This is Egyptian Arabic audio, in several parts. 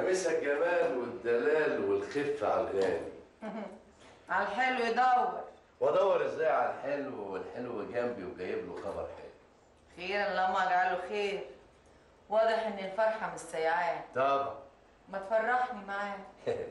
مسا الجمال والدلال والخفة على الغالي على الحلو يدور وادور ازاي على الحلو والحلو جنبي وجايب له خبر حلو خير اللهم اجعله خير واضح ان الفرحه مش سيعاه طبعا ما تفرحني معاه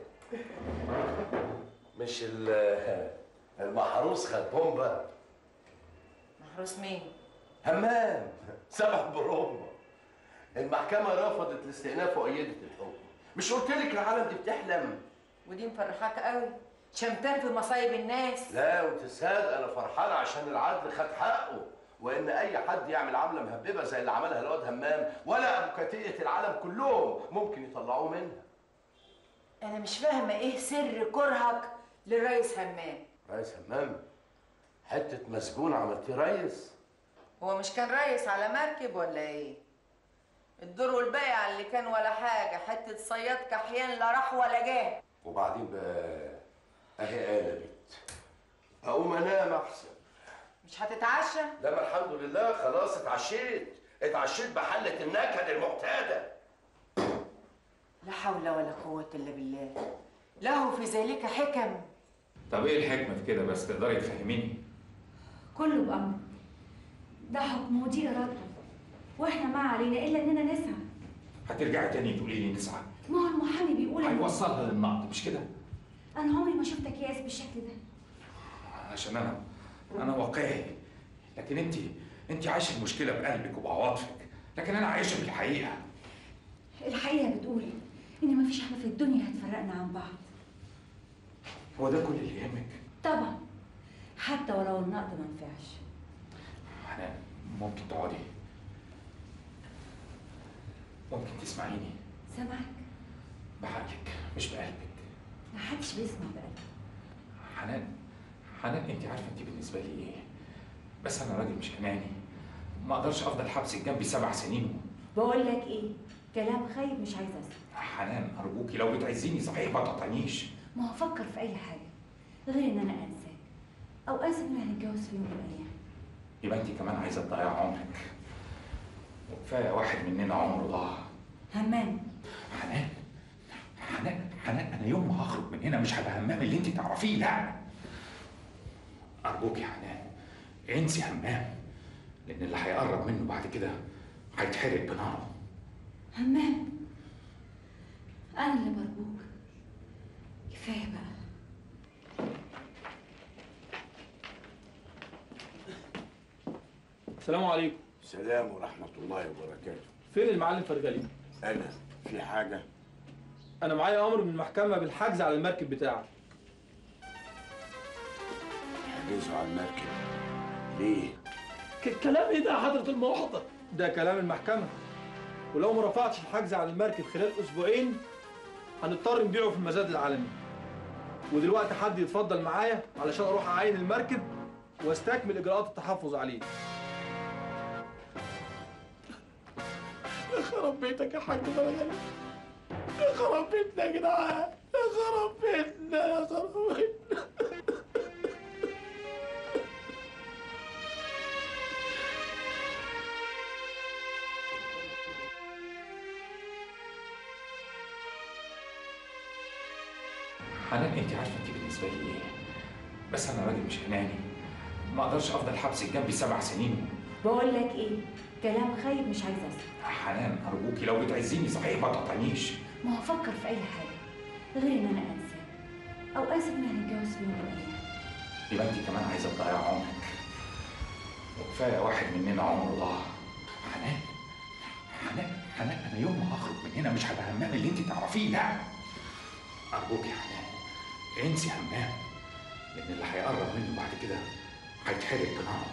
مش ال- المحروس خد بومبا محروس مين همام سبع برومبا المحكمة رفضت الاستئناف وأيدت الحكم مش قلت لك العالم دي بتحلم ودي مفرحاك قوي شمتان في مصايب الناس لا وانت صادق انا فرحان عشان العدل خد حقه وان اي حد يعمل عمله مهببه زي اللي عملها الواد همام ولا ابو كتيقه العالم كلهم ممكن يطلعوه منها انا مش فاهمه ايه سر كرهك للريس همام رئيس همام حته مسجون عملتيه ريس هو مش كان ريس على مركب ولا ايه الدور والباقي اللي كان ولا حاجه حته صياد كحيان لا راح ولا جه وبعدين بقى اهي قلبت اقوم انام احسن مش هتتعشى لا ما الحمد لله خلاص اتعشيت اتعشيت بحله النكد المعتاده لا حول ولا قوه الا بالله له في ذلك حكم طب ايه الحكمه في كده بس تقدري تفهميني كله بأمر ده حكم ودي إرادته واحنا ما علينا إلا إننا نسعى هترجعي تاني تقولي لي نسعى ما هو المحامي بيقول إن- هيوصلها للنقد مش كده أنا عمري ما شفتك يائس بالشكل ده عشان انا انا واقعي لكن انت انت عايشه المشكله بقلبك وبعواطفك لكن انا عايشه بالحقيقه الحقيقة بتقول إن مفيش حاجة في الدنيا هتفرقنا عن بعض هو ده كل اللي يهمك طبعا حتى ولو النقد ما نفعش انا ممكن تقعدي ممكن تسمعيني سامعك بعقلك مش بقلبك محدش بيسمع بقلبه حنان حنان انت عارفه انت بالنسبه لي ايه بس انا راجل مش اناني ما اقدرش افضل حبسك جنبي سبع سنين بقول لك إيه كلام خايب مش عايزة أسمع حنان ارجوكي لو بتعزيني صحيح ما تقطعنيش ما هو فكر في أي حاجة غير إن أنا أنساك أو أنسى إن هنتجوز في يوم من الأيام يبقى انت كمان عايزه تضيع عمرك وكفايه واحد مننا عمره ضاع همام حنان حنان حنان انا يوم ما هخرج من هنا مش هبقى همام اللي انت تعرفيه لا ارجوك يا حنان انسي همام لان اللي هيقرب منه بعد كده هيتحرق بناره همام أنا اللي برجوك كفاية بقى السلام عليكم السلام ورحمة الله وبركاته فين المعلم فرجلي أنا في حاجة انا معايا امر من المحكمه بالحجز على المركب بتاعك حجزوا على المركب ليه؟ الكلام ايه ده يا حضره المحضر ده كلام المحكمه ولو ما رفعتش الحجز على المركب خلال اسبوعين هنضطر نبيعه في المزاد العالمي ودلوقتي حد يتفضل معايا علشان اروح اعاين المركب واستكمل اجراءات التحفظ عليه يا خرب بيتك يا حاج فرجلي يا خرب بيتنا يا جدعان يا خرب بيتنا يا خرب بيتنا حنان انت عارفه انت بالنسبه لي ايه بس انا راجل مش اناني ما اقدرش افضل حبسك جنبي سبع سنين بقول لك ايه كلام خايب مش عايزه اسمع حنان ارجوكي لو بتعزيني صحيح ما تقطعنيش ما هو فكر في اي حاجه غير ان انا انساك او اسف ان هنتجوز في يوم من الايام يبقى انت كمان عايزه تضيع عمرك وكفايه واحد مننا عمره ضاع حنان حنان حنان انا يوم ما هخرج من هنا مش هبقى همام اللي انت تعرفيه لا ارجوك يا حنان انسي همام لان اللي هيقرب منه بعد كده هيتحرق بناره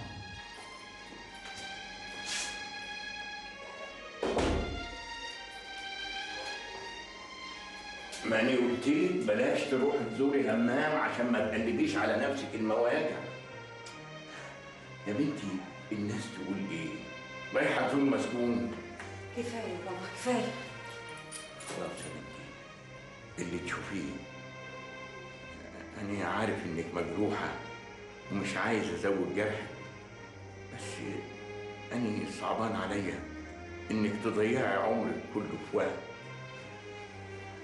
ماني قلت لك بلاش تروح تزوري همام عشان ما تقلبيش على نفسك المواجع يا بنتي الناس تقول ايه؟ رايحة تزور مسجون كفايه يا بابا كفايه خلاص يا بنتي اللي تشوفيه أنا عارف إنك مجروحة ومش عايز أزود جرحك بس أنا صعبان عليا إنك تضيعي عمرك كله في وهم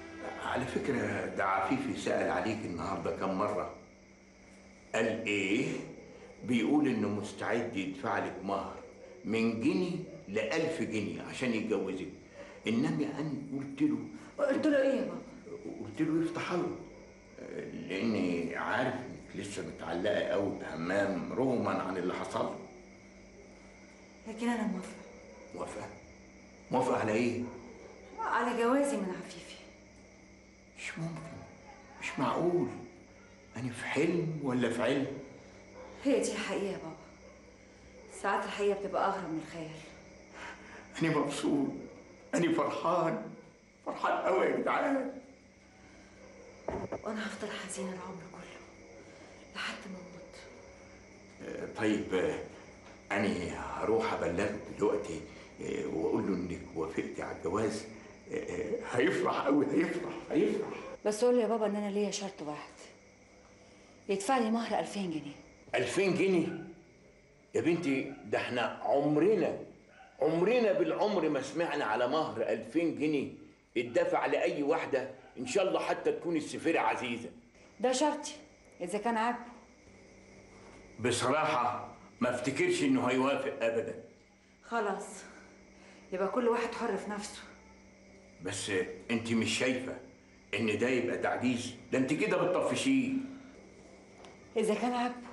على فكرة ده عفيفي سأل عليك النهاردة كم مرة قال ايه بيقول انه مستعد يدفع لك مهر من جنيه لألف جنيه عشان يتجوزك انما انا قلت له قلت له ايه يا بابا قلت له يفتح له لاني عارف انك لسه متعلقه قوي بهمام رغما عن اللي حصل له لكن انا موافقه موافقه موافقه على ايه على جوازي من عفيفي مش ممكن مش معقول انا في حلم ولا في علم هي دي الحقيقه يا بابا ساعات الحقيقه بتبقى اغرب من الخيال انا مبسوط انا فرحان فرحان قوي يا جدعان وانا هفضل حزينه العمر كله لحد ما اموت آه، طيب آه، انا هروح ابلغه دلوقتي آه، واقول له انك وافقتي على الجواز آه، آه، هيفرح قوي هيفرح هيفرح بس قول له يا بابا ان انا ليا شرط واحد يدفع لي مهر 2000 جنيه 2000 جنيه يا بنتي ده احنا عمرنا عمرنا بالعمر ما سمعنا على مهر 2000 جنيه اتدفع لأي واحدة إن شاء الله حتى تكون السفيرة عزيزة ده شرطي اذا كان عاجبه بصراحة ما افتكرش إنه هيوافق أبدا خلاص يبقى كل واحد حر في نفسه بس أنت مش شايفة إن ده يبقى تعجيز ده أنت كده بتطفشيه اذا كان عاجبه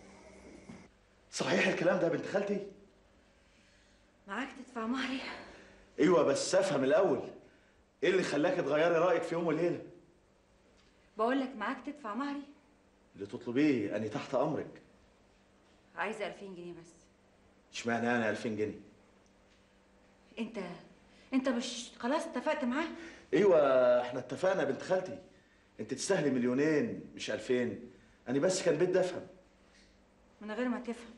صحيح الكلام ده يا بنت خالتي؟ معاك تدفع مهري ايوه بس افهم الاول ايه اللي خلاك تغيري رايك في يوم وليله؟ بقول لك معاك تدفع مهري اللي تطلبيه اني تحت امرك عايزه 2000 جنيه بس اشمعنى انا 2000 جنيه؟ انت انت مش خلاص اتفقت معاه ايوه احنا اتفقنا يا بنت خالتي انت تستاهلي مليونين مش 2000 انا بس كان بدي افهم من غير ما تفهم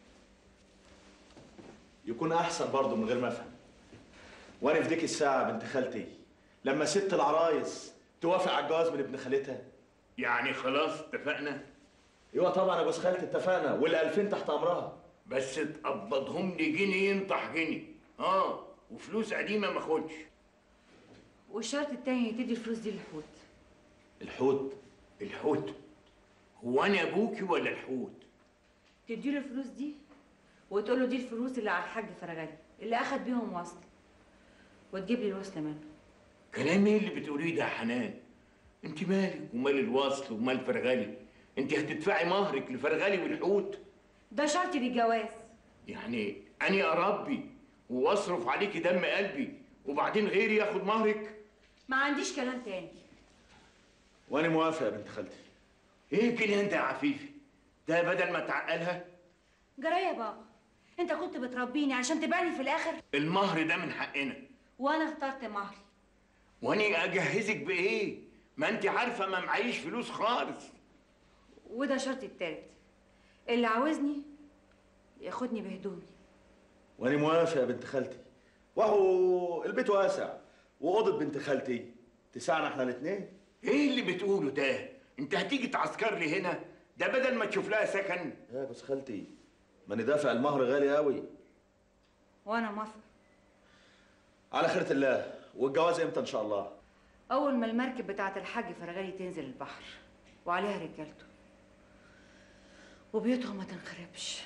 يكون احسن برضه من غير ما افهم وانا في ديك الساعه يا بنت خالتي لما ست العرايس توافق على الجواز من ابن خالتها يعني خلاص اتفقنا ايوه طبعا يا جوز خالتي اتفقنا وال 2000 تحت امرها بس تقبضهم لي جنيه ينطح جنيه اه وفلوس قديمة ما اخدش والشرط التاني تدي الفلوس دي للحوت الحوت الحوت هو انا ابوكي ولا الحوت تديله الفلوس دي وتقول له دي الفلوس اللي على الحاج فرغلي اللي اخد بيهم وصل وتجيب لي الوصل منه كلام ايه اللي بتقوليه ده يا حنان انت مالك ومال الوصل ومال فرغلي انت هتدفعي مهرك لفرغلي والحوت ده شرطي للجواز يعني اني اربي واصرف عليكي دم قلبي وبعدين غيري ياخد مهرك ما عنديش كلام تاني وانا موافق يا بنت خالتي ايه كده انت يا عفيفي ده بدل ما تعقلها جرى يا بابا انت كنت بتربيني عشان تبيعني في الاخر المهر ده من حقنا وانا اخترت مهري واني اجهزك بايه ما انت عارفه ما معيش فلوس خالص وده شرطي التالت اللي عاوزني ياخدني بهدومي وانا موافق يا بنت خالتي وهو البيت واسع واوضه بنت خالتي تسعنا احنا الاثنين ايه اللي بتقوله ده انت هتيجي تعسكر لي هنا ده بدل ما تشوف لها سكن يا جوز خالتي ما انا دافع المهر غالي قوي وانا موافقه على خيرة الله والجواز امتى ان شاء الله اول ما المركب بتاعه الحاج فرغلي تنزل البحر وعليها رجالته وبيوتهم ما تنخربش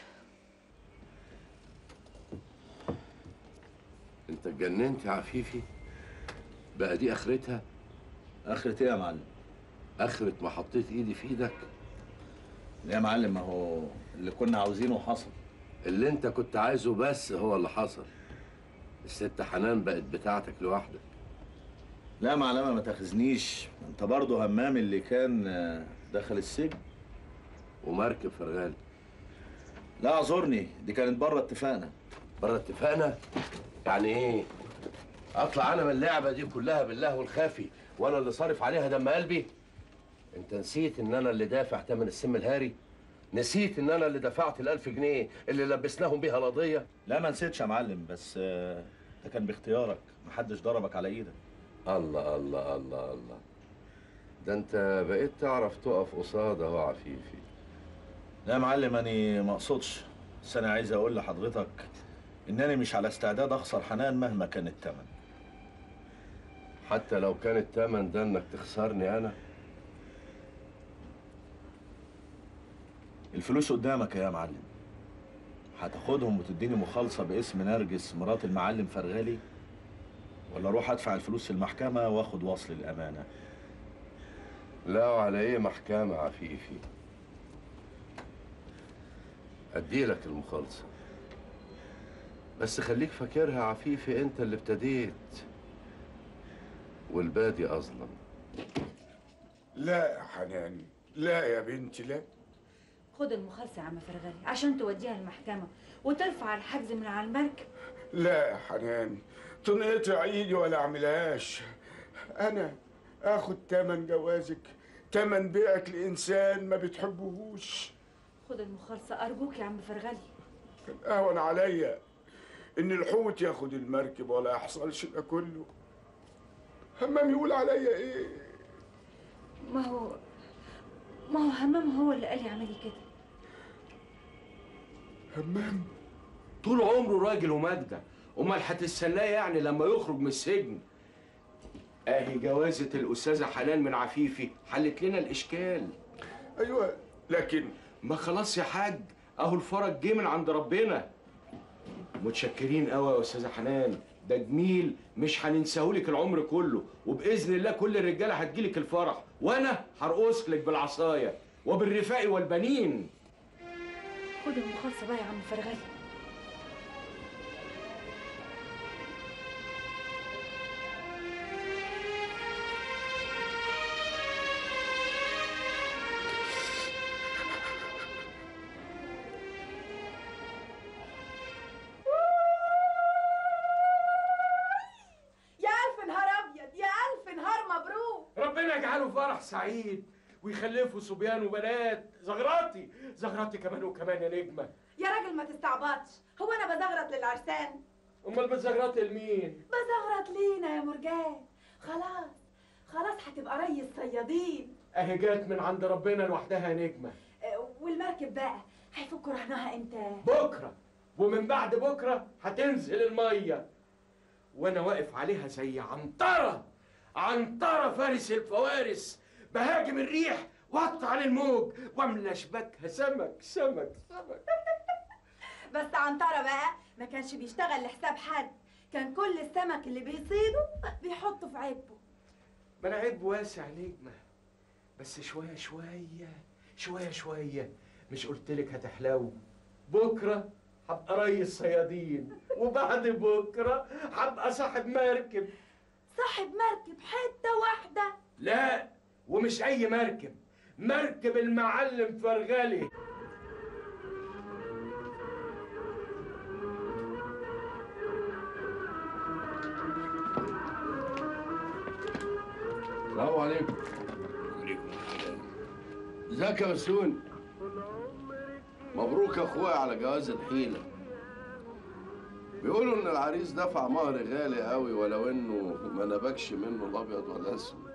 انت اتجننت يا عفيفي بقى دي اخرتها اخرة ايه يا معلم اخرة ما حطيت ايدي في ايدك يا معلم ما هو اللي كنا عاوزينه حصل اللي انت كنت عايزه بس هو اللي حصل الست حنان بقت بتاعتك لوحدك لا يا معلمة ما تاخذنيش انت برضه همام اللي كان آه، دخل السجن ومركب فرغالي لا اعذرني دي كانت بره اتفاقنا بره اتفقنا يعني ايه اطلع انا من اللعبه دي كلها بالله والخافي وانا اللي صارف عليها دم قلبي انت نسيت ان انا اللي دافع تمن السم الهاري نسيت ان انا اللي دفعت الالف جنيه اللي لبسناهم بيها القضيه لا ما نسيتش يا معلم بس آه، ده كان باختيارك محدش ضربك على ايدك الله الله الله الله ده انت بقيت تعرف تقف قصاد اهو عفيفي لا يا معلم انا ما اقصدش بس انا عايز اقول لحضرتك انني مش على استعداد اخسر حنان مهما كان الثمن حتى لو كان التمن ده انك تخسرني انا الفلوس قدامك يا معلم هتاخدهم وتديني مخالصة باسم نرجس مرات المعلم فرغالي ولا اروح ادفع الفلوس في المحكمة واخد وصل الامانة لا وعلى ايه محكمة عفيفي اديلك المخالصة بس خليك فاكرها عفيفي انت اللي ابتديت والبادي اظلم لا يا حنان لا يا بنتي لا خد المخالصة يا عم فرغالي عشان توديها المحكمة وترفع الحجز من على المركب لا يا حنان تنقطع ايدي ولا اعملهاش انا اخد تمن جوازك تمن بيعك لانسان ما بتحبهوش خد المخالصة أرجوك يا عم فرغالي كان اهون عليا ان الحوت ياخد المركب ولا يحصلش ده كله همام يقول عليا ايه ما هو ما هو همام هو اللي قال لي اعملي كده همام طول عمره راجل ومجدة امال هتستناه يعني لما يخرج من السجن اهي جوازة الأستاذة حنان من عفيفي حلت لنا الإشكال ايوه لكن ما خلاص يا حاج اهو الفرج جه من عند ربنا متشكرين قوي يا أستاذة حنان ده جميل مش هننساهولك العمر كله وبإذن الله كل الرجالة هتجيلك الفرح وأنا هرقص لك بالعصاية وبالرفاق والبنين خد المخالصة بقى يا عم فرغالي يا ألف نهار أبيض يا ألف نهار مبروك ربنا يجعله فرح سعيد ويخلفوا صبيان وبنات زغراتي زغراتي كمان وكمان يا نجمة يا راجل ما تستعبطش هو أنا بزغرط للعرسان امال بتزغراتي لمين بزغرط لينا يا مرجان خلاص خلاص هتبقى ريس صيادين اهي جات من عند ربنا لوحدها يا نجمة آه، والمركب بقى هيفكوا رهنها امتى بكرة ومن بعد بكرة هتنزل المية وانا واقف عليها زي عنترة عنترة فارس الفوارس بهاجم الريح واقطع الموج واملى شباكها سمك سمك سمك بس عنترة بقى ما كانش بيشتغل لحساب حد كان كل السمك اللي بيصيده بيحطه في عبه ما انا عيب واسع نجمة بس شوية شوية شوية شوية مش قلتلك هتحلو بكرة هبقى ريس صيادين وبعد بكرة هبقى صاحب مركب صاحب مركب حتة واحدة لا ومش أي مركب مركب المعلم فرغلي السلام عليكم عليكم السلام ازيك يا بسون مبروك يا اخويا على جواز الحيله بيقولوا ان العريس دفع مهر غالي قوي ولو انه ما نبكش منه الابيض ولا اسود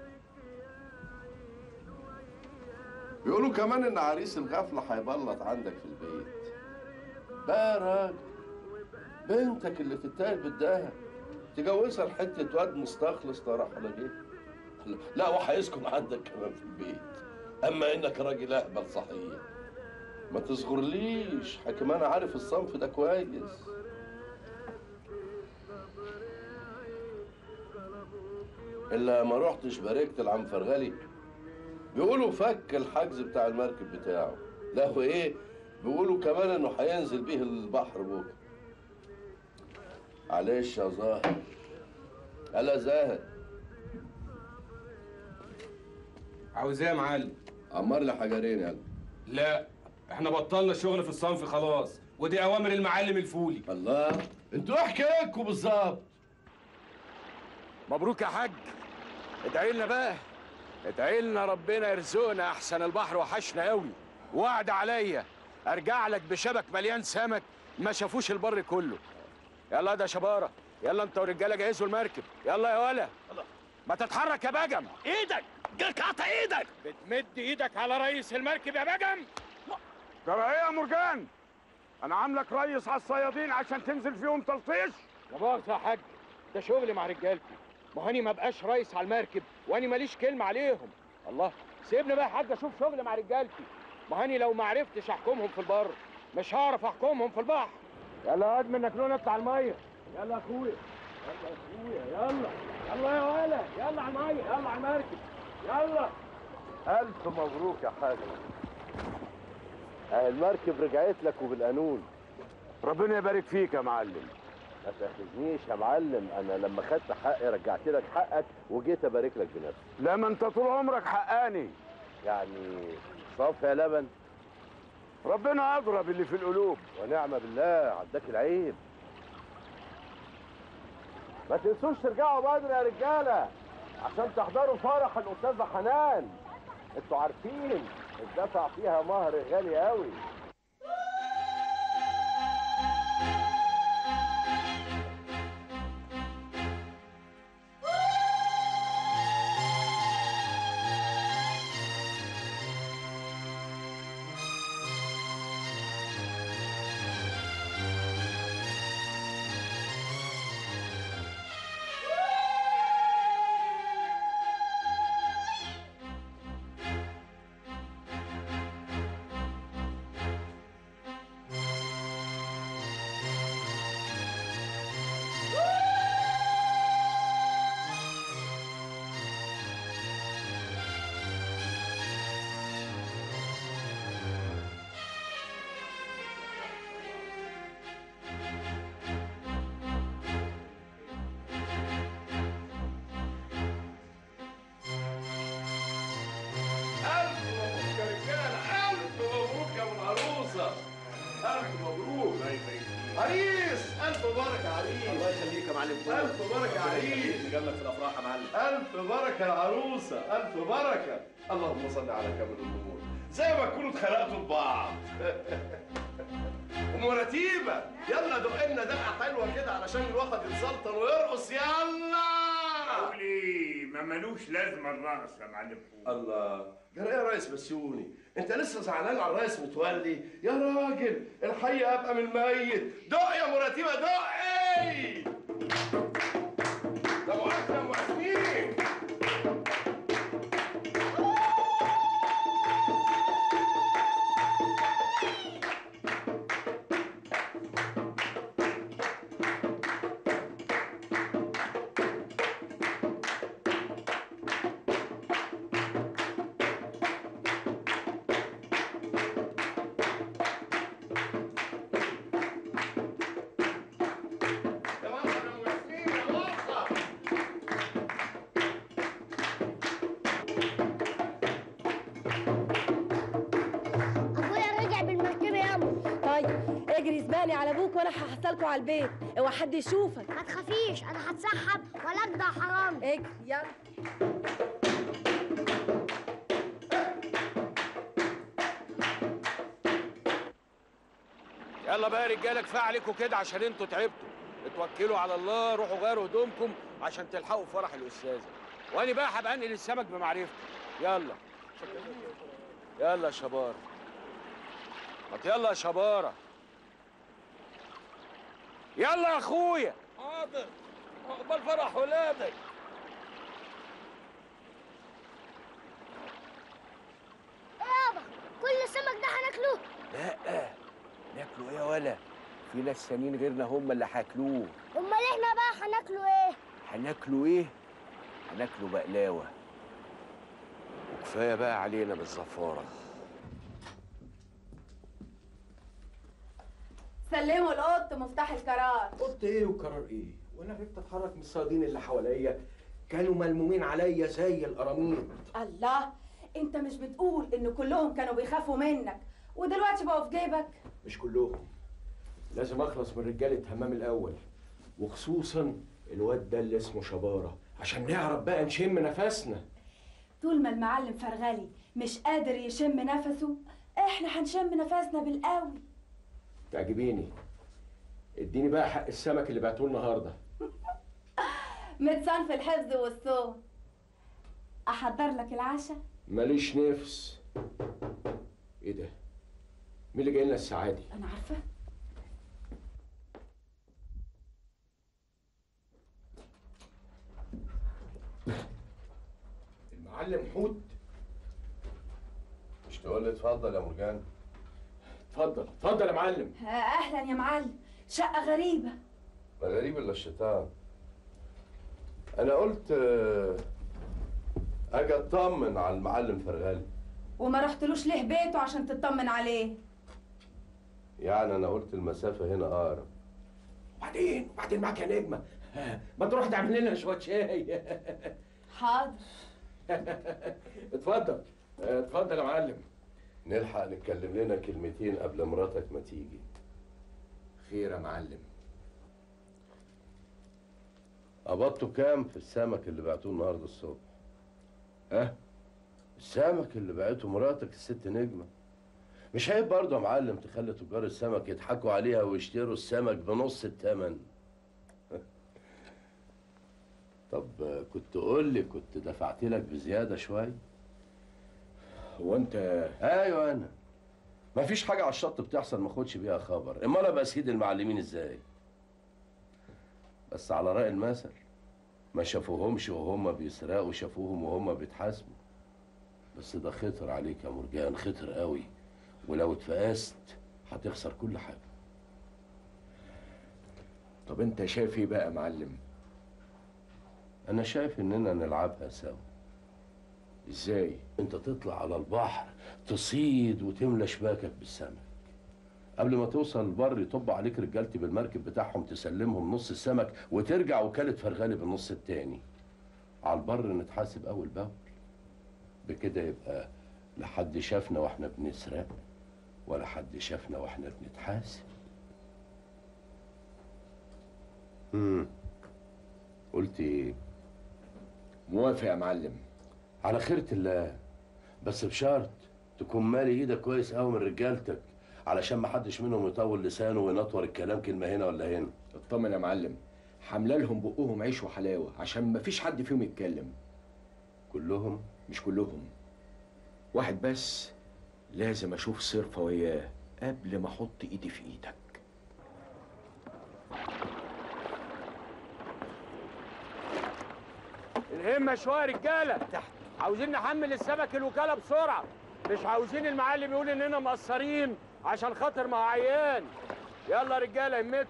بيقولوا كمان ان عريس الغفله هيبلط عندك في البيت بقى يا راجل بنتك اللي تتاهل بالدهب تجوزها لحته واد مستخلص لا راح ولا جه لا وهيسكن عندك كمان في البيت اما انك راجل اهبل صحيح ما تصغرليش حكم انا عارف الصنف ده كويس الا ما رحتش باركت لعم فرغلي بيقولوا فك الحجز بتاع المركب بتاعه لا هو ايه بيقولوا كمان انه هينزل بيه البحر بكره معلش يا زاهر هلا زاهر عاوز ايه يا معلم؟ عمر لي حجرين يلا لا احنا بطلنا شغل في الصنف خلاص ودي اوامر المعلم الفولي الله انتوا ايه حكايتكم بالظبط مبروك يا حاج ادعي لنا بقى ادعي لنا ربنا يرزقنا احسن البحر وحشنا قوي وعد عليا ارجع لك بشبك مليان سمك ما شافوش البر كله يلا ده شباره يلا انت والرجاله جهزوا المركب يلا يا ولا ما تتحرك يا بجم ايدك جاك قطع ايدك بتمد ايدك على رئيس المركب يا بجم ترى ايه يا مرجان انا عاملك ريس على الصيادين عشان تنزل فيهم تلطيش لا مؤاخذة يا حاج ده شغل مع رجالتي ما هاني ما بقاش رئيس على المركب واني ماليش كلمه عليهم الله سيبني بقى يا حاج اشوف شغل مع رجالتي ما هاني لو ما عرفتش احكمهم في البر مش هعرف احكمهم في البحر يلا قد منك لون اطلع الميه يلا يا اخويا يلا يا اخويا يلا يلا يا ولد يلا على الميه يلا على المركب يلا ألف مبروك يا حاج أهي المركب رجعت لك وبالقانون ربنا يبارك فيك يا معلم ما تاخذنيش يا معلم أنا لما خدت حقي رجعت لك حقك وجيت أبارك لك بنفسي لا ما انت طول عمرك حقاني يعني صافي يا لبن ربنا اضرب اللي في القلوب ونعم بالله عداك العيب ما تنسوش ترجعوا بدري يا رجاله عشان تحضروا فرح الاستاذه حنان انتوا عارفين الدفع فيها مهر غالي قوي ألف مبروك يا رجالة ألف مبروك يا أبو العروسة ألف مبروك عريس ألف بركة يا عريس الله يخليك يا معلم ألف بركة يا عريس نجاملك في الافراح يا معلم ألف بركة يا عروسة ألف بركة اللهم صل على كامل النور زي ما تكونوا اتخلقتوا لبعض ومرتيبة يلا دق لنا دقة حلوة كده علشان الواحد يتسلطن ويرقص يلا قولي ما ملوش لازمه الرقص يا معلم الله جرى ايه يا ريس بسيوني انت لسه زعلان على الريس متولي يا راجل الحي ابقى من الميت دق يا مرتيبه دق ايه ده مؤاخذه يا مؤاخذين يا مؤاخذه يا مؤاخذين يا مؤاخذه ابويا رجع بالمركبه ياما طيب اجري زبالي على ابوك وانا هحصلكوا على البيت اوعى حد يشوفك ما تخافيش انا هتسحب ولا اجدع حرام اجري يلا يلا بقى يا رجاله كفايه عليكم كده عشان انتوا تعبتوا اتوكلوا على الله روحوا غيروا هدومكم عشان تلحقوا فرح الاستاذه وانا بقى هبقى انقل السمك بمعرفتي يلا يلا يا شباره ما يلا يا شباره يلا يا اخويا حاضر عقبال فرح ولادك يابا كل السمك ده هناكله لا ناكلوا ايه يا ولا في ناس ثانيين غيرنا هم اللي هياكلوه امال احنا بقى هناكله ايه هناكلوا ايه هناكلوا بقلاوه وكفايه بقى علينا بالزفاره سلموا القط مفتاح الكرار قلت ايه وقرار ايه وانا خفت اتحرك من الصيادين اللي حواليا كانوا ملمومين عليا زي القراميط الله انت مش بتقول ان كلهم كانوا بيخافوا منك ودلوقتي بقوا في جيبك مش كلهم لازم اخلص من رجاله همام الاول وخصوصا الواد ده اللي اسمه شباره عشان نعرف بقى نشم نفسنا طول ما المعلم فرغلي مش قادر يشم نفسه احنا هنشم نفسنا بالقوي تعجبيني اديني بقى حق السمك اللي بعتوه النهارده متصان في الحفظ والصوم احضر لك العشاء ماليش نفس ايه ده مين اللي جاي لنا الساعه دي انا عارفه معلم حوت مش تقول لي اتفضل يا مرجان اتفضل اتفضل يا معلم آه، اهلا يا معلم شقه غريبه ما غريب الا الشيطان انا قلت آه، اجي اطمن على المعلم فرغالي وما رحتلوش ليه بيته عشان تطمن عليه يعني انا قلت المسافه هنا اقرب وبعدين وبعدين معاك يا نجمه ها، ما تروح تعمل لنا شويه شاي حاضر اتفضل اتفضل يا معلم نلحق نتكلم لنا كلمتين قبل مراتك ما تيجي خير يا معلم قبضتوا كام في السمك اللي بعتوه النهارده الصبح؟ ها؟ السمك اللي بعته مراتك الست نجمة مش عيب برضه يا معلم تخلي تجار السمك يضحكوا عليها ويشتروا السمك بنص الثمن طب كنت قول لي كنت دفعت لك بزيادة شوية هو انت ايوه انا مفيش حاجة على الشط بتحصل ما اخدش بيها خبر امال ابقى سيد المعلمين ازاي بس على رأي المثل ما شافوهمش وهم بيسرقوا شافوهم وهم بيتحاسبوا بس ده خطر عليك يا مرجان خطر قوي ولو اتفقست هتخسر كل حاجة طب انت شايف ايه بقى يا معلم انا شايف اننا نلعبها سوا ازاي انت تطلع على البحر تصيد وتملى شباكك بالسمك قبل ما توصل البر يطب عليك رجالتي بالمركب بتاعهم تسلمهم نص السمك وترجع وكالة فرغالي بالنص التاني على البر نتحاسب اول باول بكده يبقى لا حد شافنا واحنا بنسرق ولا حد شافنا واحنا بنتحاسب امم قلت ايه موافق يا معلم على خيرة الله بس بشرط تكون مالي ايدك كويس قوي من رجالتك علشان ما حدش منهم يطول لسانه وينطور الكلام كلمه هنا ولا هنا اطمن يا معلم حامله لهم بقهم عيش وحلاوه عشان ما فيش حد فيهم يتكلم كلهم مش كلهم واحد بس لازم اشوف صرفه وياه قبل ما احط ايدي في ايدك الهمة شوية يا رجالة عاوزين نحمل السمك الوكالة بسرعة مش عاوزين المعلم يقول إننا مقصرين عشان خاطر ما هو عيان يلا يا رجالة همتوا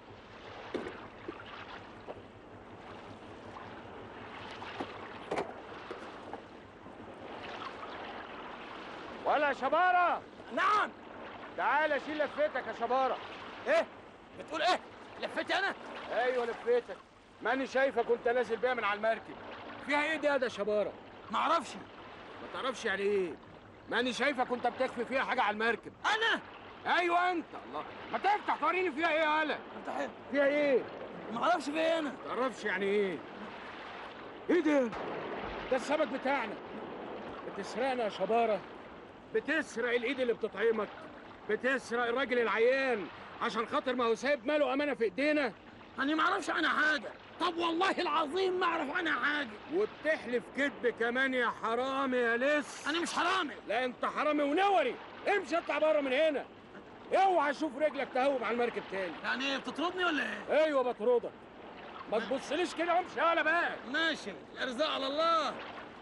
ولا يا شبارة نعم تعالى شيل لفتك يا شبارة ايه بتقول ايه لفتي انا ايوه لفتك ماني شايفك وانت نازل بيها من على المركب فيها ايه دي يا ده شبارة معرفش ما تعرفش يعني ايه ماني شايفك وانت بتخفي فيها حاجة على المركب انا ايوه انت الله ما تفتح توريني فيها ايه يا هلا فيها ايه معرفش فيها ايه انا تعرفش يعني ايه ايه ده ده السمك بتاعنا بتسرقنا يا شبارة بتسرق الايد اللي بتطعمك بتسرق الراجل العيان عشان خاطر ما هو سايب ماله امانه في ايدينا انا ما اعرفش عنها حاجه طب والله العظيم ما اعرف عنها حاجه وبتحلف كذب كمان يا حرامي يا لص انا مش حرامي لا انت حرامي ونوري امشي اطلع بره من هنا اوعى اشوف رجلك تهوب على المركب تاني يعني ايه بتطردني ولا ايه ايوه بطردك ما تبصليش كده وامشي يلا بقى ماشي الارزاق على الله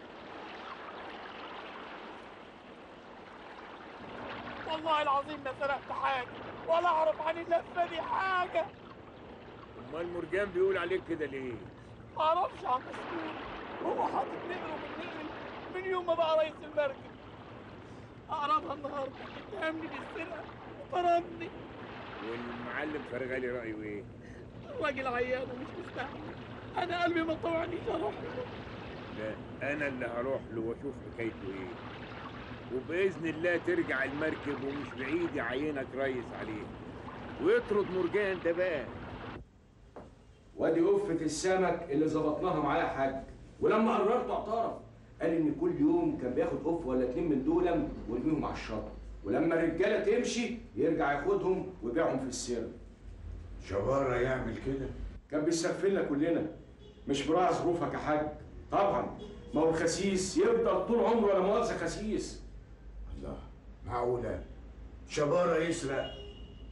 والله العظيم ما سرقت حاجة ولا أعرف عن اللفة دي حاجة امال مرجان بيقول عليك كده ليه ما أعرفش عن مسؤول هو حاطط نقره من نقري من يوم ما بقى رئيس المركب أقربها النهاردة اتهمني بالسرقة وطردني والمعلم فرغالي رايه ايه الراجل عيان ومش مستحمل أنا قلبي ما طوعنيش أروح له لا انا اللي هروح له واشوف حكايته ايه وباذن الله ترجع المركب ومش بعيد يعينك ريس عليه ويطرد مرجان ده بقى وادي قفة السمك اللي ظبطناها معاه يا حاج ولما قررت اعترف قال ان كل يوم كان بياخد قف ولا اتنين من دولم ويرميهم على الشط ولما الرجاله تمشي يرجع ياخدهم ويبيعهم في السر شبارة يعمل كده كان بيسفلنا كلنا مش براعي ظروفك يا حاج طبعا ما هو الخسيس يفضل طول عمره ولا مؤاخذه خسيس الله معقولة شبارة يسرق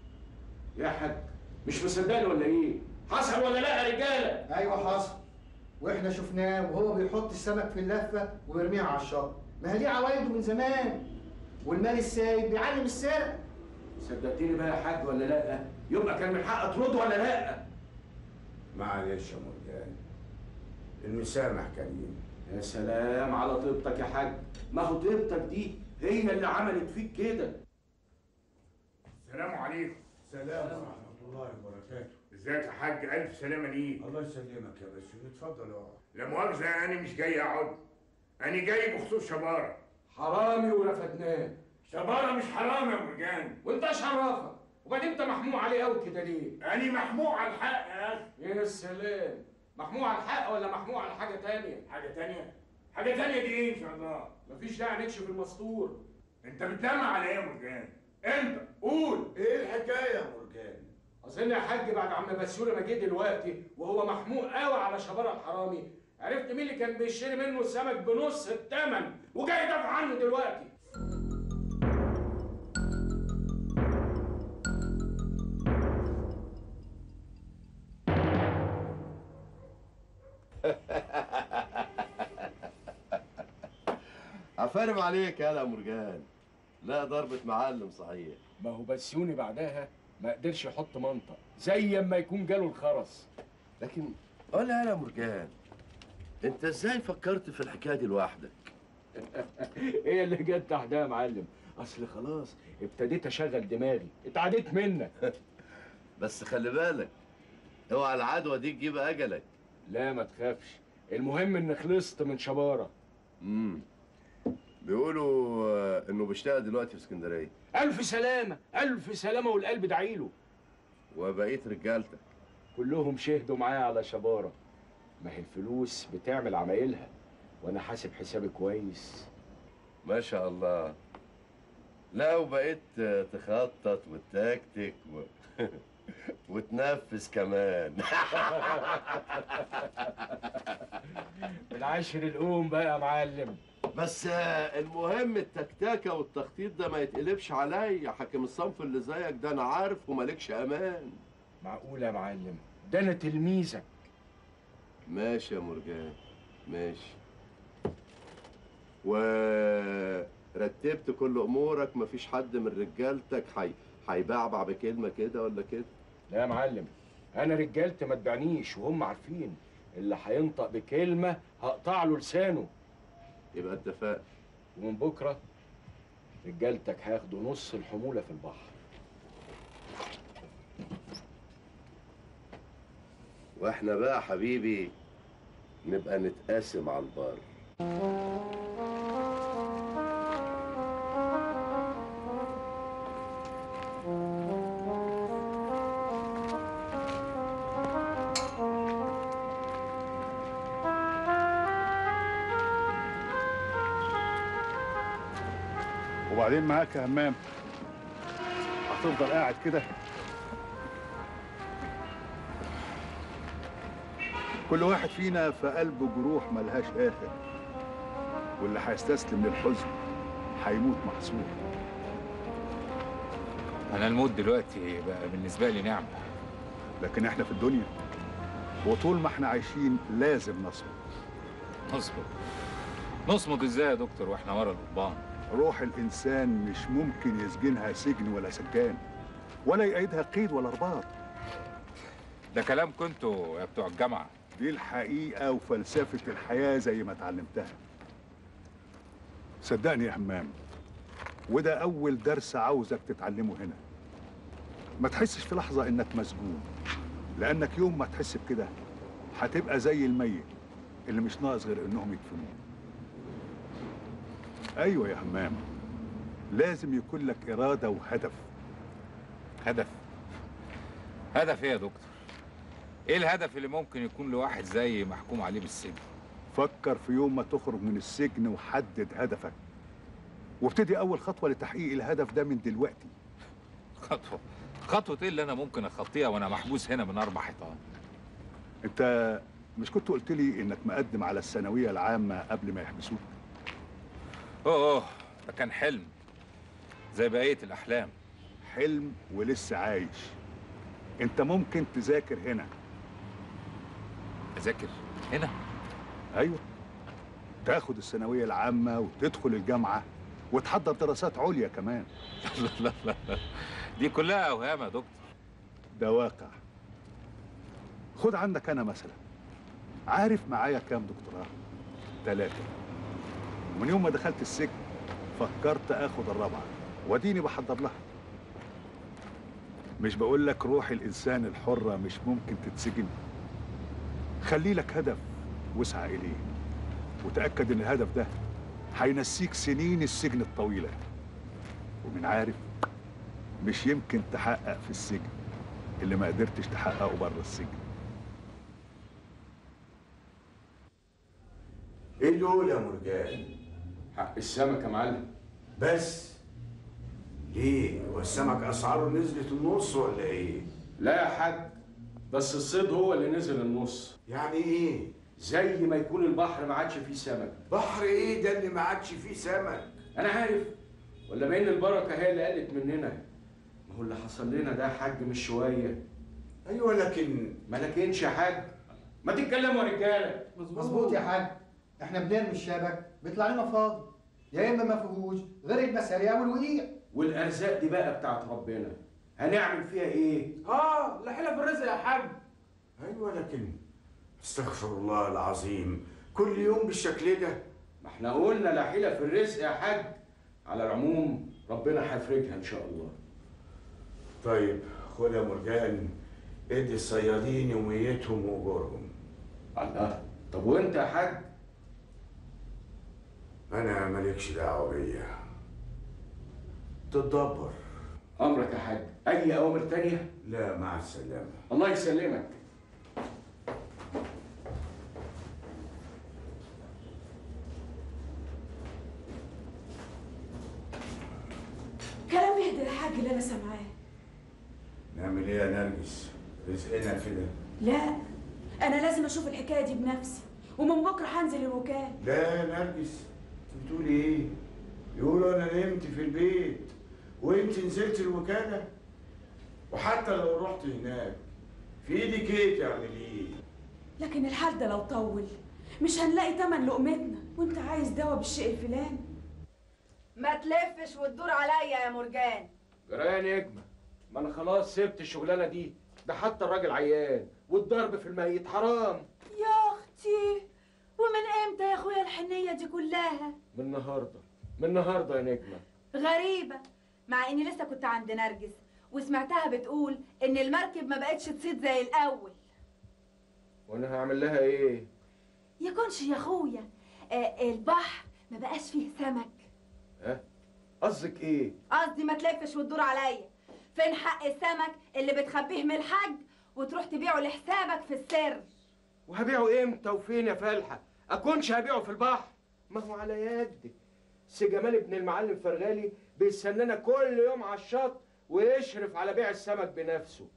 يا حاج مش مصدقني ولا ايه حصل ولا لا يا رجاله ايوه حصل واحنا شفناه وهو بيحط السمك في اللفه ويرميها على الشط ما هي دي عوايده من زمان والمال السايب بيعلم السرقه صدقتني بقى يا حاج ولا لا يبقى كان من حق ترد ولا لا معلش يا مرجان المسامح كريم يا سلام على طيبتك يا حاج ما هو طيبتك دي هي اللي عملت فيك كده السلام عليكم سلام ورحمه الله وبركاته ازيك يا حاج الف سلامه ليك الله يسلمك يا باشا اتفضل اقعد لا مؤاخذه انا مش جاي اقعد انا جاي بخصوص شباره حرامي ورفدناه شباره مش حرام يا مرجان وانت ايش عرفك وبعدين انت محموع عليه قوي كده ليه انا محموع على الحق يا اخي يا سلام محموع على الحق ولا محموع على حاجه تانية حاجه تانية حاجه تانية دي ايه ان شاء الله مفيش داعي نكشف المستور انت بتدمع على ايه يا مرجان انت قول ايه الحكايه يا مرجان اظن يا حاج بعد عم بسيوله ما جه دلوقتي وهو محموق قوي على شباره الحرامي عرفت مين اللي كان بيشتري منه السمك بنص الثمن وجاي يدافع عنه دلوقتي عفارم عليك يا مرجان لا ضربة معلم صحيح ما هو بسيوني بعدها ما قدرش يحط منطق زي ما يكون جاله الخرس لكن قول يا مرجان انت ازاي فكرت في الحكايه دي لوحدك ايه اللي جت تحتها يا معلم اصل خلاص ابتديت اشغل دماغي اتعديت منك بس خلي بالك اوعى العدوى دي تجيب اجلك لا ما تخافش المهم ان خلصت من شباره امم بيقولوا آه، انه بيشتغل دلوقتي في اسكندريه الف سلامه الف سلامه والقلب دعيله وبقيه رجالتك كلهم شهدوا معايا على شباره ما هي الفلوس بتعمل عمايلها وانا حاسب حسابي كويس ما شاء الله لا وبقيت آه، تخطط وتكتك و... وتنفذ كمان بالعشر الأم بقى يا معلم بس آه، المهم التكتاكة والتخطيط ده ما يتقلبش عليا حاكم الصنف اللي زيك ده انا عارف ومالكش امان معقول يا معلم ده انا تلميذك ماشي يا مرجان ماشي ورتبت كل امورك مفيش حد من رجالتك حي هيبعبع بكلمه كده ولا كده لا يا معلم انا رجالتي ما تبعنيش وهم عارفين اللي هينطق بكلمه هقطع له لسانه يبقى اتفقنا ومن بكره رجالتك هياخدوا نص الحموله في البحر واحنا بقى حبيبي نبقى نتقاسم على البر وبعدين معاك يا همام هتفضل قاعد كده كل واحد فينا في قلبه جروح ملهاش آخر واللي هيستسلم للحزن هيموت محسوب انا الموت دلوقتي بقى بالنسبه لي نعمه لكن احنا في الدنيا وطول ما احنا عايشين لازم نصبر نصبر نصمد ازاي يا دكتور واحنا ورا القضبان روح الإنسان مش ممكن يسجنها سجن ولا سجان ولا يقيدها قيد ولا رباط ده كلام كنتوا يا بتوع الجامعه دي الحقيقة وفلسفة الحياة زي ما اتعلمتها صدقني يا همام وده أول درس عاوزك تتعلمه هنا ما تحسش في لحظة إنك مسجون لأنك يوم ما تحس بكده هتبقى زي الميت اللي مش ناقص غير إنهم يدفنوه أيوة يا همام لازم يكون لك إرادة وهدف هدف هدف ايه يا دكتور ايه الهدف اللي ممكن يكون لواحد زي محكوم عليه بالسجن فكر في يوم ما تخرج من السجن وحدد هدفك وابتدي أول خطوة لتحقيق الهدف ده من دلوقتي خطوه خطوه ايه اللي انا ممكن اخطيها وانا محبوس هنا من اربع حيطان أنت مش كنت قلت لي إنك مقدم على الثانوية العامة قبل ما يحبسوك؟ اوه اوه ده كان حلم زي بقيه الاحلام حلم ولسه عايش أنت ممكن تذاكر هنا اذاكر هنا ايوه تاخد الثانويه العامه وتدخل الجامعه وتحضر دراسات عليا كمان لا لا لا لا. دي كلها اوهام يا دكتور ده واقع خد عندك انا مثلا عارف معايا كام دكتوراه ثلاثة ومن يوم ما دخلت السجن فكرت اخد الرابعة واديني بحضر لها مش بقول لك روح الانسان الحرة مش ممكن تتسجن خلي لك هدف واسعى اليه وتأكد ان الهدف ده هينسيك سنين السجن الطويلة ومن عارف مش يمكن تحقق في السجن اللي ما قدرتش تحققه بره السجن ايه دول يا مرجان؟ حق السمك يا معلم بس ليه؟ هو السمك اسعاره نزلت النص ولا ايه؟ لا يا حاج بس الصيد هو اللي نزل النص يعني ايه؟ زي ما يكون البحر ما عادش فيه سمك بحر ايه ده اللي ما عادش فيه سمك؟ انا عارف ولا بين البركه هي اللي قلت مننا ما هو اللي حصل لنا ده يا حاج مش شويه ايوه لكن ما لكنش يا حاج ما تتكلموا يا رجاله مظبوط يا حاج احنا بنرمي الشبك بيطلع لنا فاضي يا اما ما فيهوش غير المساريع والوديع والارزاق دي بقى بتاعت ربنا هنعمل فيها ايه اه لا حيله في الرزق يا حاج ايوه لكن استغفر الله العظيم كل يوم بالشكل ده ما احنا قلنا لا حيله في الرزق يا حاج على العموم ربنا هيفرجها ان شاء الله طيب خد يا مرجان ادي الصيادين يوميتهم واجورهم الله طب وانت يا حاج انا مالكش دعوه بيا تتدبر امرك يا حاج اي اوامر تانية لا مع السلامه الله يسلمك كلام يهدي الحاج اللي انا سامعاه نعمل ايه يا نرجس رزقنا كده لا انا لازم اشوف الحكايه دي بنفسي ومن بكره هنزل الوكاله لا يا نرجس انت بتقولي ايه يقولوا انا نمت في البيت وانت نزلت الوكاله وحتى لو رحت هناك في ايدك ايه تعمليه لكن الحال ده لو طول مش هنلاقي تمن لقمتنا وانت عايز دواء بالشيء الفلاني ما تلفش وتدور عليا يا مرجان جرايه نجمه ما انا خلاص سبت الشغلانه دي ده حتى الراجل عيان والضرب في الميت حرام يا اختي ومن امتى يا اخويا الحنيه دي كلها من النهارده من النهارده يا نجمه غريبه مع اني لسه كنت عند نرجس وسمعتها بتقول ان المركب ما بقتش تصيد زي الاول وانا هعمل لها ايه يكونش يا اخويا آه البحر ما بقاش فيه سمك ها قصدك ايه قصدي ما تلفش وتدور عليا فين حق السمك اللي بتخبيه من الحاج وتروح تبيعه لحسابك في السر وهبيعه امتى وفين يا فالحه اكونش هبيعه في البحر ما هو على يدك سي جمال ابن المعلم فرغالي بيستنانا كل يوم على الشط ويشرف على بيع السمك بنفسه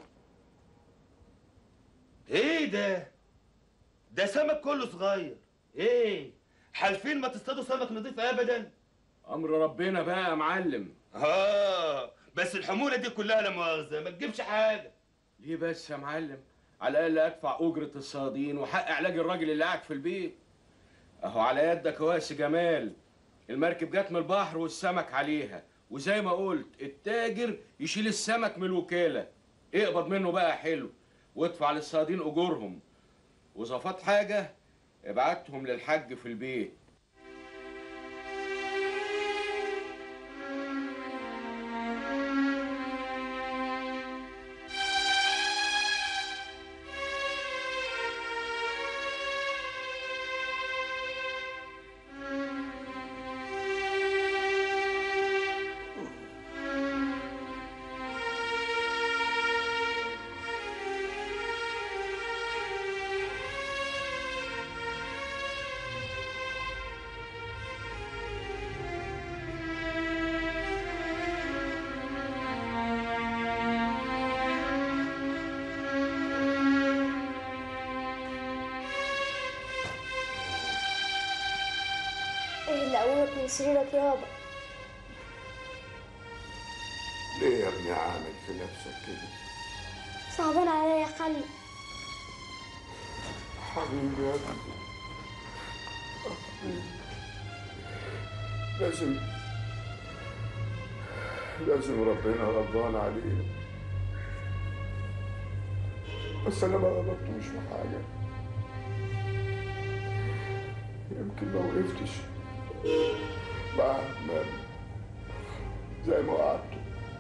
ايه ده؟ ده سمك كله صغير ايه؟ حالفين ما تصطادوا سمك نضيف ابدا؟ امر ربنا بقى يا معلم اه بس الحموله دي كلها لا مؤاخذه ما تجيبش حاجه ليه بس يا معلم على الاقل ادفع اجره الصيادين وحق علاج الراجل اللي قاعد في البيت اهو على يدك اهو يا سي جمال المركب جت من البحر والسمك عليها وزي ما قلت التاجر يشيل السمك من الوكاله اقبض منه بقى حلو وادفع للصيادين اجورهم واذا فات حاجه ابعتهم للحاج في البيت ايه اللي قومك من سريرك يابا ليه يا ابني عامل في نفسك كده صعبان عليا يا خلي حبيبي يا ابني لازم لازم ربنا غضبان علينا بس انا ما غلطتوش في حاجه يمكن ما وقفتش مع أحمد زي ما وعدته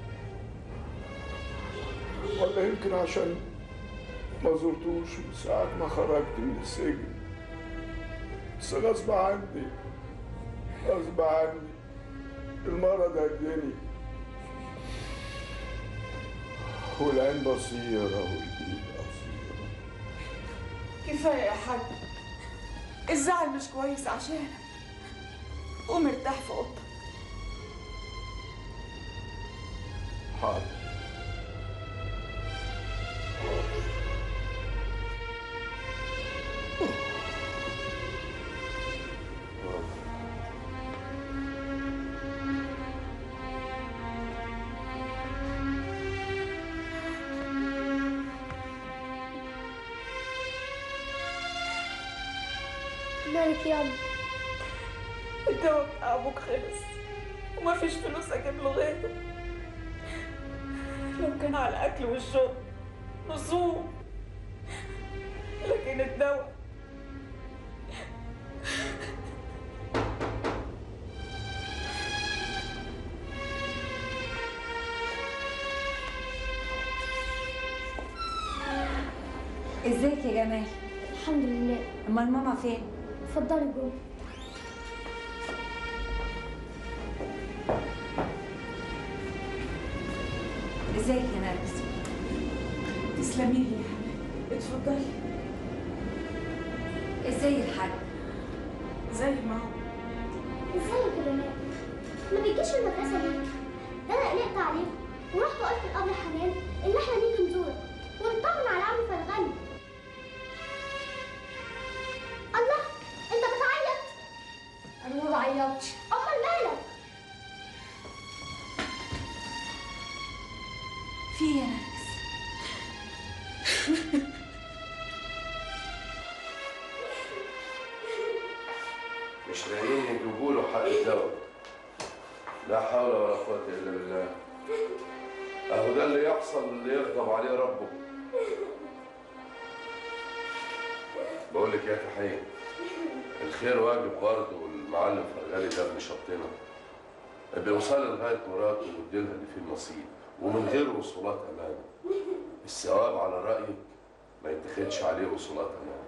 ولا يمكن عشان ما زرتوش من ساعة ما خرجت من السجن بس غصب عني غصب عني المرض هدني والعين بصيرة والإيد قصيرة كفاية يا حاج الزعل مش كويس عشانك قوم ارتاح في اوضتك حاضر مالك ياما الدواء بتاع ابوك خلص ومفيش فلوس اجيب له غيره لو كان على الاكل والشرب نصوم لكن الدواء ازيك يا جمال الحمد لله امال ماما فين اتفضلي جوه ازيك يا نرجس تسلمي لي يا حبيبي اتفضلي ازاي الحاج زي ما هو ازيك يا بنات ما بتجيش المدرسه ليه ده انا قلقت عليكم ورحت قلت لابله حنان ان احنا نيجي نزورك ونطمن على عم فرغني الله انت بتعيط انا ما بعيطش امال مالك في إيه يا نرجس مش لاقيين يجيبوا له حق الدواء لا حول ولا قوة إلا بالله أهو ده اللي يحصل اللي يغضب عليه ربه بقول لك يا تحية الخير واجب برضه والمعلم فرغالي ده ابن شطنا بيوصل لغاية مراته ويديلها اللي فيه النصيب ومن غير وصولات أمانة الثواب على رأيك ما يتخدش عليه وصولات أمانة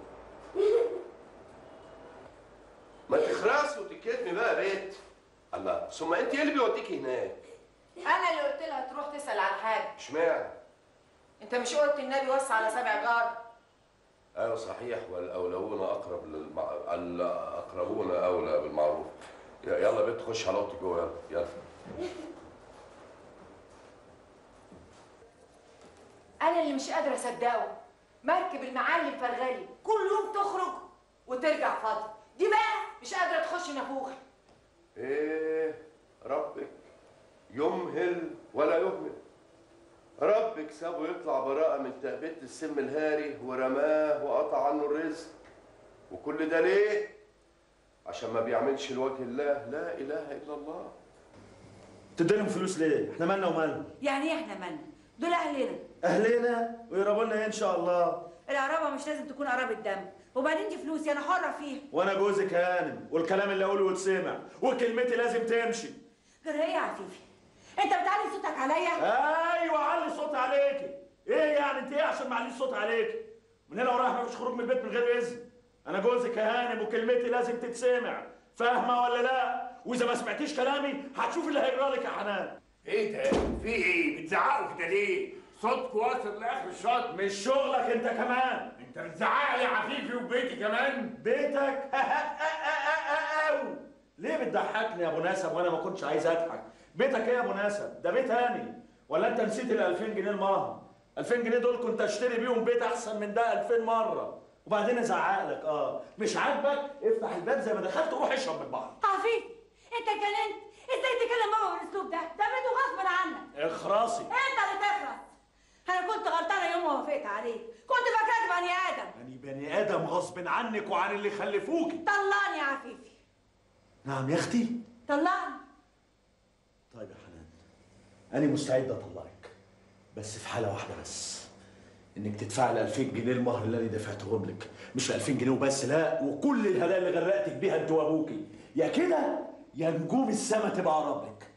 ما تخرسي وتكتمي بقى بيت الله ثم انت ايه اللي بيوديكي هناك انا اللي قلت لها تروح تسال على الحاج اشمعنى انت مش قلت النبي وصى على سبع جار ايوه صحيح والاولون اقرب للمع... الاقربون اولى بالمعروف ي- يلا بيت خش على اوضتك جوه يلا يلا انا اللي مش قادره اصدقه مركب المعلم فرغلي كل يوم تخرج وترجع فاضي دي بقى مش قادره تخش نافوخ ايه ربك يمهل ولا يهمل ربك سابه يطلع براءة من تأبيت السم الهاري ورماه وقطع عنه الرزق وكل ده ليه؟ عشان ما بيعملش لوجه الله لا إله إلا الله تديلهم فلوس ليه؟ احنا مالنا ومالنا؟ يعني ايه احنا مالنا دول اهلنا اهلنا ويقربوا لنا ايه ان شاء الله؟ القرابه مش لازم تكون قرابه دم وبعدين دي فلوسي انا حره فيها وانا جوزك هانم والكلام اللي اقوله يتسمع وكلمتي لازم تمشي غير ايه يا عفيفي انت بتعلي صوتك عليا ايوه علي صوتي عليكي ايه يعني انت ايه عشان معليش صوتي عليكي من هنا ورايح مفيش خروج من البيت من غير اذن انا جوزك يا هانم وكلمتي لازم تتسمع فاهمه ولا لا واذا ما سمعتيش كلامي هتشوف اللي هيجرى لك يا حنان ايه ده؟ في ايه؟ بتزعقوا كده ليه؟ صوتكوا واصل لاخر الشط مش شغلك انت كمان انت بتزعق لي يا عفيفي وبيتي كمان؟ بيتك أو. ليه بتضحكني يا ابو نسب وانا ما كنتش عايز اضحك بيتك ايه يا ابو نسب ده بيت هاني ولا انت نسيت ال 2000 جنيه المهر 2000 جنيه دول كنت اشتري بيهم بيت احسن من ده 2000 مره وبعدين ازعق لك اه مش عاجبك افتح الباب زي ما دخلت وروح اشرب من البحر عفيفي انت اتجننت ازاي تكلم بابا بالاسلوب ده ده بيته غصب عنك اخرسي انت اللي تخرس انا كنت غلطانه يوم ما وافقت عليك كنت فاكراك بني ادم يعني بني ادم غصب عنك وعن اللي خلفوكي طلعني يا عفيفي نعم يا اختي طلعني طيب يا حنان انا مستعد اطلعك بس في حاله واحده بس انك تدفع لي 2000 جنيه المهر اللي انا دفعتهم لك مش 2000 جنيه وبس لا وكل الهدايا اللي غرقتك بيها انت وابوكي يا كده يا نجوم السما تبقى اقرب لك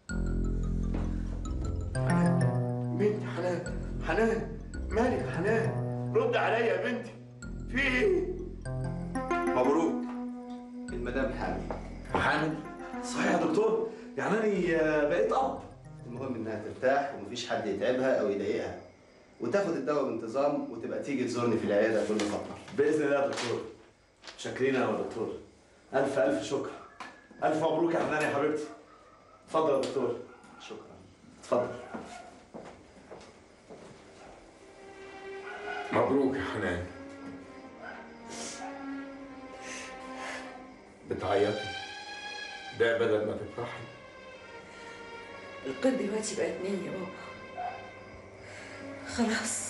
بنت حنان حنان مالك يا حنان رد عليا يا بنتي في ايه مبروك المدام حامل حامل صحيح يا دكتور يعني انا بقيت اب المهم انها ترتاح ومفيش حد يتعبها او يضايقها وتاخد الدواء بانتظام وتبقى تيجي تزورني في العياده كل فتره باذن الله يا دكتور شاكرين يا دكتور الف الف شكر الف مبروك يا حنان يا حبيبتي اتفضل يا دكتور شكرا اتفضل مبروك يا حنان بتعيطي ده بدل ما تفرحي القيد دلوقتي بقت نية بابا خلاص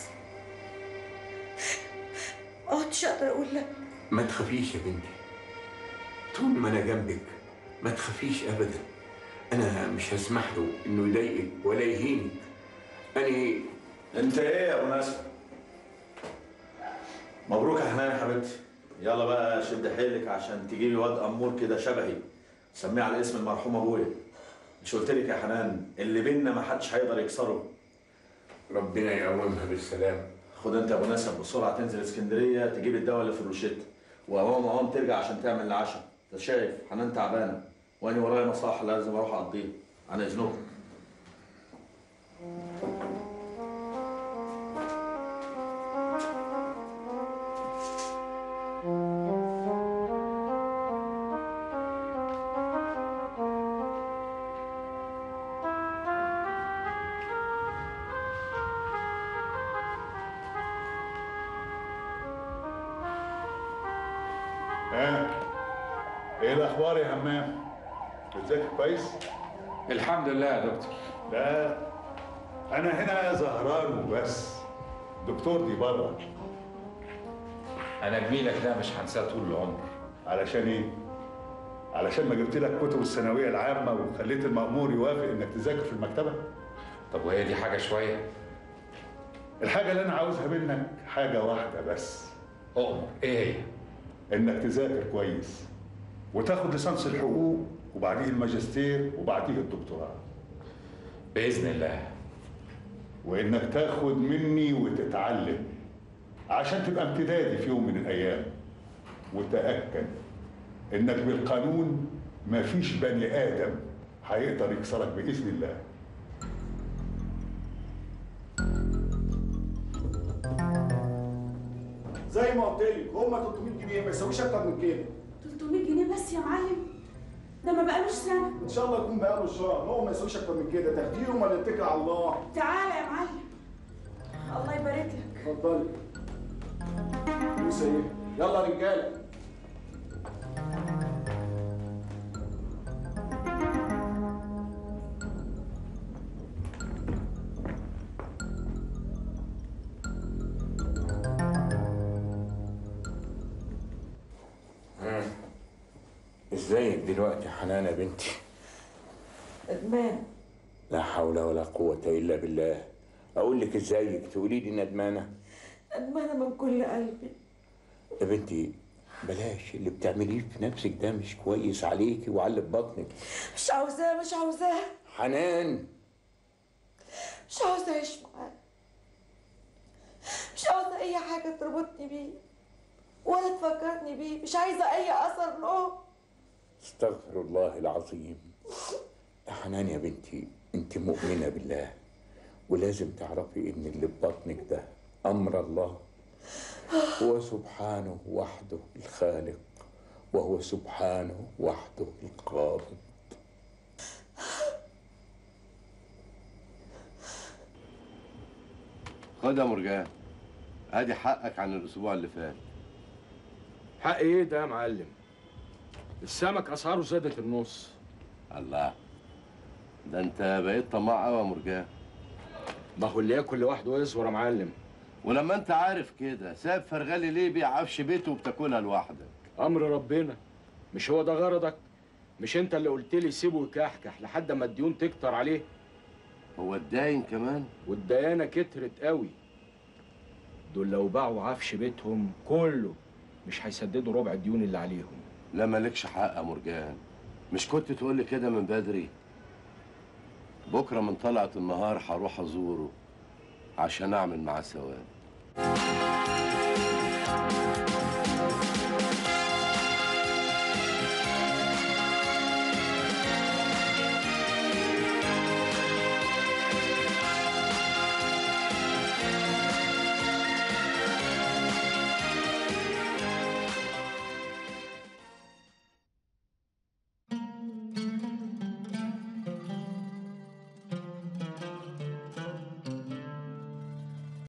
ما عدتش اقدر اقول لا ما تخافيش يا بنتي طول ما انا جنبك ما تخافيش ابدا انا مش هسمح له انه يضايقك ولا يهينك انا انت ايه يا ابو ناصر مبروك يا حنان يا حبيبتي يلا بقى شد حيلك عشان تجيبي واد امور كده شبهي سميه على اسم المرحوم ابويا مش قلت لك يا حنان اللي بينا ما حدش هيقدر يكسره ربنا يقومها بالسلامه خد انت يا ابو نسب بسرعه تنزل اسكندريه تجيب الدواء اللي في الروشته وقوام قوام ترجع عشان تعمل العشاء انت شايف حنان تعبانه وانا ورايا مصالح لازم اروح اقضيها عن اذنكم ها ايه الاخبار يا همام بتذاكر كويس الحمد لله يا دكتور لا انا هنا زهران وبس دكتور دي بره انا جميلك ده مش هنساه طول العمر علشان ايه علشان ما جبت لك كتب الثانويه العامه وخليت المأمور يوافق انك تذاكر في المكتبه طب وهي دي حاجه شويه الحاجه اللي انا عاوزها منك حاجه واحده بس اؤمر ايه هي انك تذاكر كويس وتاخد ليسانس الحقوق وبعديه الماجستير وبعديه الدكتوراه باذن الله وانك تاخد مني وتتعلم عشان تبقى امتدادي في يوم من الايام وتاكد انك بالقانون مفيش بني ادم هيقدر يكسرك باذن الله زي ما قلت لك هم 300 جنيه ما يساويش اكتر من كده 300 جنيه بس يا معلم ده ما بقالوش سنه ان شاء الله يكون بقاله شهر هو ما يساويش اكتر من كده تاخديهم ولا اتكل على الله تعالى يا معلم الله يبارك لك اتفضلي فلوس ايه يلا يا رجاله ها ازيك دلوقتي يا حنان يا بنتي ندمان لا حول ولا قوة إلا بالله أقول لك ازيك تقولي لي ندمانة ندمانه من كل قلبي يا بنتي بلاش اللي بتعمليه في نفسك ده مش كويس عليكي وعلى بطنك مش عاوزاه مش عاوزاه حنان مش عاوزة أعيش معاه مش عاوزة أي حاجة تربطني بيه ولا تفكرني بيه مش عايزة أي أثر له استغفر الله العظيم يا حنان يا بنتي انت مؤمنة بالله ولازم تعرفي ان اللي في بطنك ده امر الله هو سبحانه وحده الخالق وهو سبحانه وحده القابض خد يا مرجان ادي حقك عن الاسبوع اللي فات حق ايه ده يا معلم السمك اسعاره زادت النص الله ده انت بقيت طماع قوي يا مرجان ما هو اللي ياكل لوحده يصبر يا معلم ولما انت عارف كده ساب فرغلي ليه بيع عفش بيته وبتاكلها لوحدك امر ربنا مش هو ده غرضك مش انت اللي قلت لي سيبه يكحكح لحد ما الديون تكتر عليه هو الداين كمان والديانه كترت قوي دول لو باعوا عفش بيتهم كله مش هيسددوا ربع الديون اللي عليهم لا مالكش حق يا مرجان مش كنت تقول لي كده من بدري بكره من طلعت النهار هروح ازوره عشان اعمل معاه ثواب